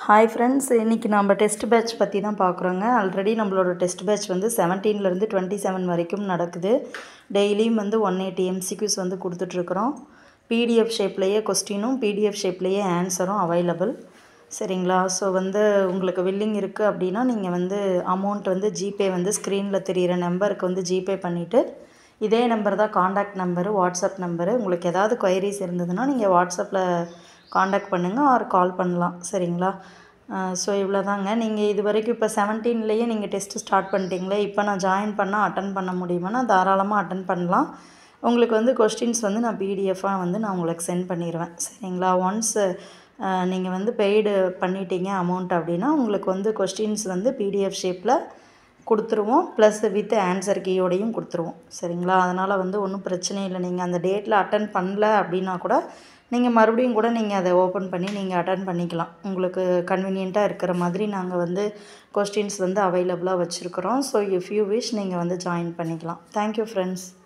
hi friends இன்றைக்கி நம்ம test batch பற்றி தான் பார்க்குறோங்க ஆல்ரெடி நம்மளோட டெஸ்ட் பேட்ச் வந்து செவன்டீன்லேருந்து டுவெண்ட்டி செவன் வரைக்கும் நடக்குது டெய்லியும் வந்து ஒன் எயிட்டி எம்சிக்யூஸ் வந்து கொடுத்துட்ருக்குறோம் பிடிஎஃப் ஷேப்லேயே கொஸ்டினும் பிடிஎஃப் ஷேப்லேயே ஆன்சரும் அவைலபிள் சரிங்களா ஸோ வந்து உங்களுக்கு வில்லிங் இருக்குது அப்படின்னா நீங்கள் வந்து அமௌண்ட் வந்து ஜிபே வந்து ஸ்க்ரீனில் தெரிகிற நம்பருக்கு வந்து ஜிபே பண்ணிவிட்டு இதே நம்பர் தான் காண்டாக்ட் நம்பரு வாட்ஸ்அப் நம்பரு உங்களுக்கு ஏதாவது கொயரிஸ் இருந்ததுன்னா நீங்கள் வாட்ஸ்அப்பில் காண்டாக்ட் பண்ணுங்கள் ஆர் கால் பண்ணலாம் சரிங்களா ஸோ இவ்வளோ தாங்க நீங்கள் இது வரைக்கும் இப்போ செவன்டீன்லேயே நீங்கள் டெஸ்ட்டு ஸ்டார்ட் பண்ணிட்டீங்களே இப்போ நான் ஜாயின் பண்ணால் அட்டன் பண்ண முடியுமானா தாராளமாக அட்டன் பண்ணலாம் உங்களுக்கு வந்து கொஸ்டின்ஸ் வந்து நான் பிடிஎஃபாக வந்து நான் உங்களுக்கு சென்ட் பண்ணிடுவேன் சரிங்களா ஒன்ஸ் நீங்கள் வந்து பெய்டு பண்ணிட்டீங்க அமௌண்ட் அப்படின்னா உங்களுக்கு வந்து கொஸ்டின்ஸ் வந்து பிடிஎஃப் ஷேப்பில் கொடுத்துருவோம் ப்ளஸ் வித் ஆன்சர் கீயோடையும் கொடுத்துருவோம் சரிங்களா அதனால் வந்து ஒன்றும் பிரச்சனை இல்லை நீங்கள் அந்த டேட்டில் அட்டன் பண்ணல அப்படின்னா கூட நீங்கள் மறுபடியும் கூட நீங்கள் அதை ஓப்பன் பண்ணி நீங்கள் அட்டன் பண்ணிக்கலாம் உங்களுக்கு கன்வீனியண்ட்டாக இருக்கிற மாதிரி நாங்கள் வந்து கொஸ்டின்ஸ் வந்து அவைலபிளாக வச்சுருக்குறோம் ஸோ இஃப் யூ விஷ் நீங்கள் வந்து ஜாயின் பண்ணிக்கலாம் தேங்க்யூ ஃப்ரெண்ட்ஸ்